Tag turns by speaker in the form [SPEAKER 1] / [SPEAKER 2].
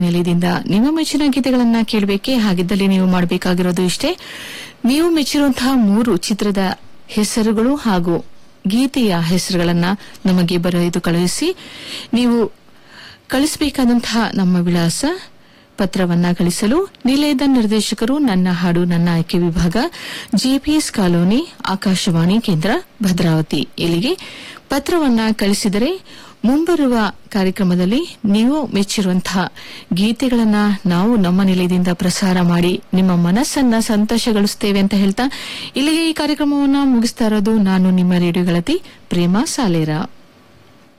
[SPEAKER 1] ನಿಲಯದಿಂದ ನಿಮ್ಮ ಮೆಚ್ಚಿನ ಗೀತೆಗಳನ್ನ ಕೇಳಬೇಕೆ ಹಾಗಿದ್ದಲ್ಲಿ ನೀವು ಮಾಡಬೇಕಾಗಿರೋದು ಇಷ್ಟೇ ನೀವು ಮೆಚ್ಚಿರುವಂತಹ ಮೂರು ಚಿತ್ರದ ಹೆಸರುಗಳು ಹಾಗೂ ಗೀತೆಯ ಹೆಸರುಗಳನ್ನ ನಮಗೆ ಬರೆದು ಕಳುಹಿಸಿ ನೀವು ಕಳಿಸಬೇಕಾದಂತಹ ನಮ್ಮ ವಿಳಾಸ ಪತ್ರವನ್ನ ಕಳಿಸಲು ನಿಲಯದ ನಿರ್ದೇಶಕರು ನನ್ನ ಹಾಡು ನನ್ನ ಆಯ್ಕೆ ವಿಭಾಗ ಜೆಪಿಎಸ್ ಕಾಲೋನಿ ಆಕಾಶವಾಣಿ ಕೇಂದ್ರ ಭದ್ರಾವತಿ ಇಲ್ಲಿಗೆ ಪತ್ರವನ್ನ ಕಳಿಸಿದರೆ ಮುಂಬರುವ ಕಾರ್ಯಕ್ರಮದಲ್ಲಿ ನೀವು ಮೆಚ್ಚಿರುವಂತಹ ಗೀತೆಗಳನ್ನ ನಾವು ನಮ್ಮ ನಿಲಯದಿಂದ ಪ್ರಸಾರ ಮಾಡಿ ನಿಮ್ಮ ಮನಸ್ಸನ್ನ ಸಂತೋಷಗೊಳಿಸುತ್ತೇವೆ ಅಂತ ಹೇಳ್ತಾ ಇಲ್ಲಿಗೆ ಈ ಕಾರ್ಯಕ್ರಮವನ್ನ ಮುಗಿಸ್ತಾ ಇರೋದು ನಾನು ನಿಮ್ಮ ರೇಡಿಯೋ ಗೆಳತಿ ಪ್ರೇಮ ಸಾಲೇರ